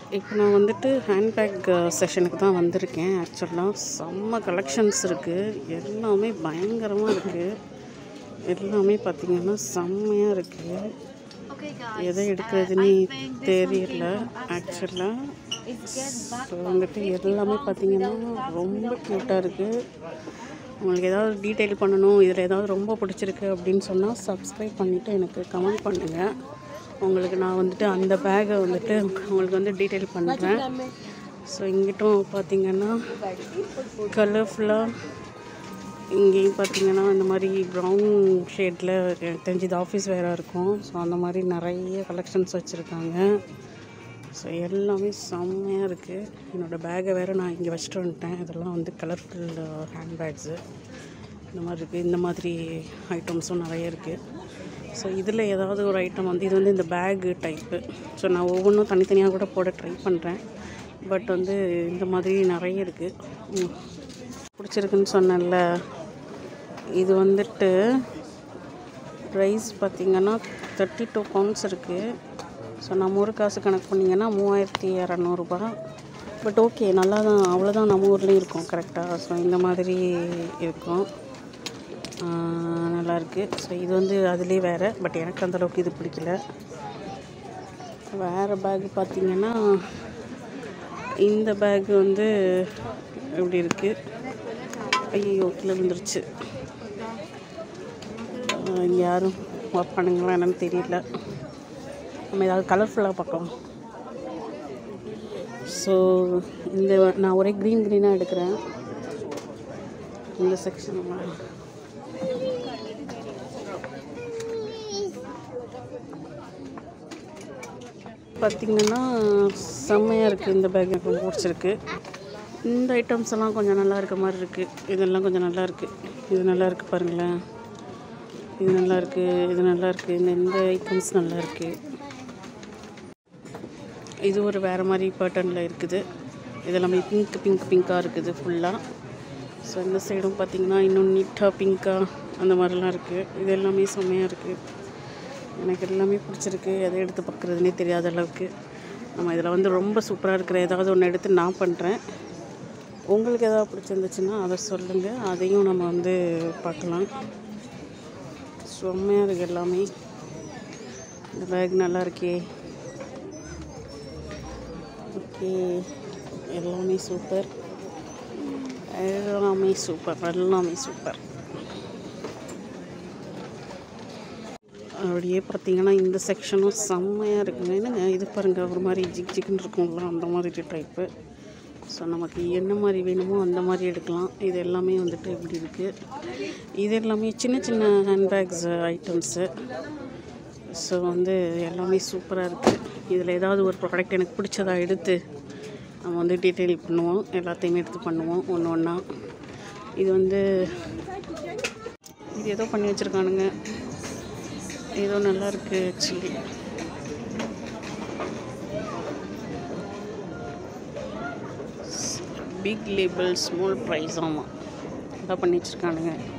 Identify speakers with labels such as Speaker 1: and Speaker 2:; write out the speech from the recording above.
Speaker 1: இப்போ நான் வந்துட்டு ஹேண்ட்பேக் செஷனுக்கு தான் வந்திருக்கேன் ஆக்சுவலாக செம்ம கலெக்ஷன்ஸ் இருக்குது எல்லாமே பயங்கரமாக இருக்குது எல்லாமே பார்த்திங்கன்னா செம்மையாக இருக்குது
Speaker 2: Okay, guys.
Speaker 1: எதை
Speaker 2: uh,
Speaker 1: எடுக்கிறதுன்னு
Speaker 2: I think this one
Speaker 1: தெரியல
Speaker 2: came from Amsterdam.
Speaker 1: ஆக்சுவலாக
Speaker 2: It's get back
Speaker 1: ஸோ வந்துட்டு எல்லாமே பார்த்தீங்கன்னா ரொம்ப க்யூட்டாக இருக்குது உங்களுக்கு ஏதாவது டீட்டெயில் பண்ணணும் இதில் ஏதாவது ரொம்ப பிடிச்சிருக்கு அப்படின்னு சொன்னால் சப்ஸ்கிரைப் பண்ணிவிட்டு எனக்கு கமெண்ட் பண்ணுங்கள் உங்களுக்கு நான் வந்துட்டு அந்த பேக்கை வந்துட்டு உங்களுக்கு வந்து டீட்டெயில் பண்ணுறேன் ஸோ இங்கிட்டும் பார்த்தீங்கன்னா கலர்ஃபுல்லாக இங்கேயும் பார்த்தீங்கன்னா இந்த மாதிரி ப்ரௌன் ஷேடில் எனக்கு தெரிஞ்சு இது ஆஃபீஸ் வேராக இருக்கும் ஸோ அந்த மாதிரி நிறைய கலெக்ஷன்ஸ் வச்சுருக்காங்க ஸோ எல்லாமே செம்மையாக இருக்குது என்னோடய பேக்கை வேறு நான் இங்கே வச்சுட்டு வந்துட்டேன் இதெல்லாம் வந்து கலர்ஃபுல் ஹேண்ட்பேக்ஸு இந்த மாதிரி இருக்குது இந்த மாதிரி ஐட்டம்ஸும் நிறைய இருக்குது ஸோ இதில் ஏதாவது ஒரு ஐட்டம் வந்து இது வந்து இந்த பேகு டைப்பு ஸோ நான் ஒவ்வொன்றும் தனித்தனியாக கூட போட ட்ரை பண்ணுறேன் பட் வந்து இந்த மாதிரி நிறைய இருக்குது பிடிச்சிருக்குன்னு சொன்னேன்ல இது வந்துட்டு ப்ரைஸ் பார்த்திங்கன்னா தேர்ட்டி டூ பவுண்ட்ஸ் இருக்குது ஸோ நம்ம ஊர் காசு கணக்கு பண்ணிங்கன்னா மூவாயிரத்தி இரநூறுபா பட் ஓகே நல்லா தான் அவ்வளோதான் நம்ம ஊர்லேயும் இருக்கும் கரெக்டாக ஸோ இந்த மாதிரி இருக்கும் ஆஹ் நல்லா இருக்கு ஸோ இது வந்து அதுலேயே வேறு பட் எனக்கு அந்தளவுக்கு இது பிடிக்கல வேறு பேக் பார்த்திங்கன்னா இந்த பேக் வந்து எப்படி இருக்குது ஐயோ கீழே விழுந்துருச்சு ஆஹ் இங்க யாரும் ஒர்க் பண்ணுங்களா என்னன்னு தெரியல நம்ம ஏதாவது கலர்ஃபுல்லாக பார்க்கலாம் ஸோ இந்த நான் ஒரே க்ரீன் க்ரீனாக எடுக்கிறேன் இந்த செக்ஷன் பார்த்திங்கன்னா செம்மையாக இருக்குது இந்த பேக் எனக்கு ரொம்ப பிடிச்சிருக்கு இந்த ஐட்டம்ஸ் எல்லாம் கொஞ்சம் நல்லா இருக்க மாதிரி இருக்குது இதெல்லாம் கொஞ்சம் நல்லா இருக்குது இது நல்லா இருக்குது பாருங்களேன் இது நல்லா இருக்குது இது நல்லா இருக்குது இந்த இந்த ஐட்டம்ஸ் நல்லா இருக்குது இது ஒரு வேறு மாதிரி பேட்டர்னில் இருக்குது இதெல்லாமே பிங்க் பிங்க் பிங்க்காக இருக்குது ஃபுல்லாக ஸோ இந்த சைடும் பார்த்திங்கன்னா இன்னும் நீட்டாக பிங்க்காக அந்த மாதிரிலாம் இருக்குது இது எல்லாமே செம்மையாக இருக்குது எனக்கு எல்லாமே பிடிச்சிருக்கு எதை எடுத்து பார்க்குறதுனே தெரியாத அளவுக்கு நம்ம இதில் வந்து ரொம்ப சூப்பராக இருக்கிற ஏதாவது ஒன்று எடுத்து நான் பண்ணுறேன் உங்களுக்கு ஏதாவது பிடிச்சிருந்துச்சுன்னா அதை சொல்லுங்கள் அதையும் நம்ம வந்து பார்க்கலாம் செம்மையாக இருக்குது எல்லாமே இந்த பேக் நல்லா இருக்கே ஓகே எல்லாமே சூப்பர் எல்லாமே சூப்பர் எல்லாமே சூப்பர் அப்படியே பார்த்தீங்கன்னா இந்த செக்ஷனும் செம்மையாக இருக்குங்க என்னங்க இது பாருங்கள் ஒரு மாதிரி ஜிக் ஜிக்குன்னு இருக்குங்களா அந்த மாதிரி டைப்பு ஸோ நமக்கு என்ன மாதிரி வேணுமோ அந்த மாதிரி எடுக்கலாம் இது எல்லாமே வந்துட்டு இப்படி இருக்குது இது எல்லாமே சின்ன சின்ன ஹேண்ட்பேக்ஸ் ஐட்டம்ஸு ஸோ வந்து எல்லாமே சூப்பராக இருக்குது இதில் ஏதாவது ஒரு ப்ராடக்ட் எனக்கு பிடிச்சதா எடுத்து நம்ம வந்து டீட்டெயில் பண்ணுவோம் எல்லாத்தையுமே எடுத்து பண்ணுவோம் ஒன்று ஒன்றா இது வந்து இது ஏதோ பண்ணி வச்சுருக்கானுங்க ஏதோ நல்லா இருக்குது actually big label small price ஆமாம் அதான் பண்ணி வச்சுருக்கானுங்க